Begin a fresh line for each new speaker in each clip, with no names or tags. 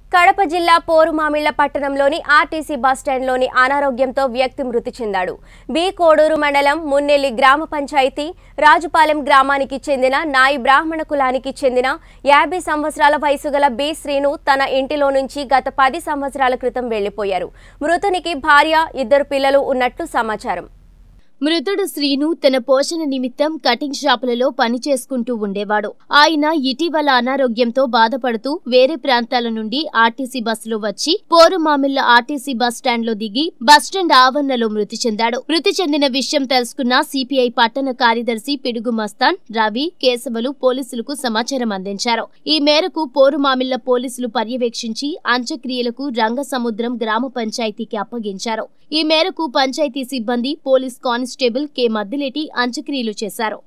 కడప జిల్లా పోరుమామిళ్ల పట్టణంలోని ఆర్టీసీ బస్టాండ్లోని అనారోగ్యంతో వ్యక్తి మృతి చెందాడు బి కోడూరు మండలం మున్నెల్లి గ్రామ పంచాయతీ రాజుపాలెం గ్రామానికి చెందిన నాయి బ్రాహ్మణ కులానికి చెందిన యాభై సంవత్సరాల వయసు గల బి శ్రీను తన ఇంటిలో నుంచి గత పది సంవత్సరాల క్రితం వెళ్లిపోయారు మృతునికి భార్య ఇద్దరు పిల్లలు ఉన్నట్టు సమాచారం
మృతుడు శ్రీను తన పోషణ నిమిత్తం కటింగ్ షాపులలో పని చేసుకుంటూ ఉండేవాడు ఆయన ఇటీవల అనారోగ్యంతో బాధపడుతూ వేరే ప్రాంతాల నుండి ఆర్టీసీ బస్సులో వచ్చి పోరుమామిళ్ల ఆర్టీసీ బస్ స్టాండ్ లో దిగి బస్టాండ్ ఆవరణలో మృతి చెందాడు మృతి చెందిన విషయం తెలుసుకున్న సిపిఐ పట్టణ కార్యదర్శి పిడుగు మస్తాన్ రవి కేశవలు పోలీసులకు సమాచారం అందించారు ఈ మేరకు పోరుమామిళ్ల పోలీసులు పర్యవేక్షించి అంత్యక్రియలకు రంగసముద్రం గ్రామ పంచాయతీకి అప్పగించారు ఈ మేరకు పంచాయతీ సిబ్బంది పోలీస్ కానిస్టేబుల్ కె మద్దిలేటి అంత్యక్రియలు చేశారు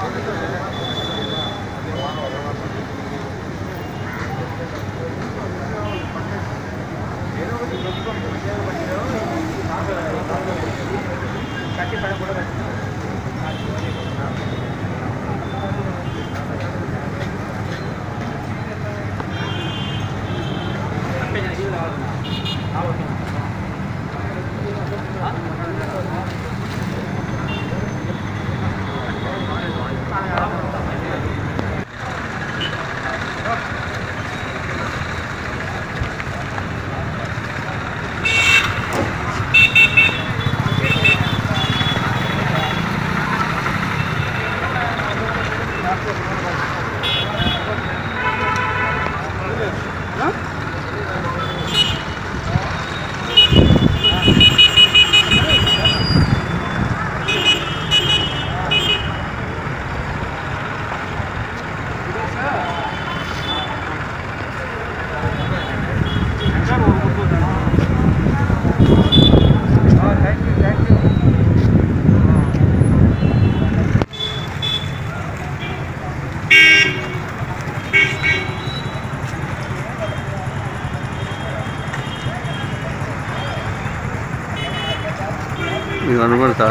మీకు కనబడతా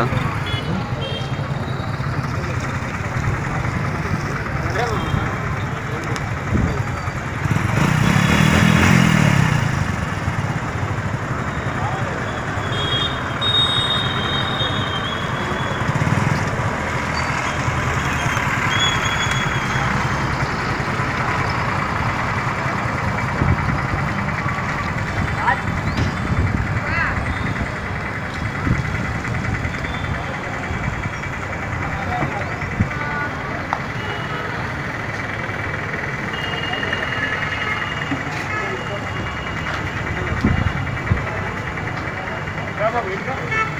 Bravo, Wilco.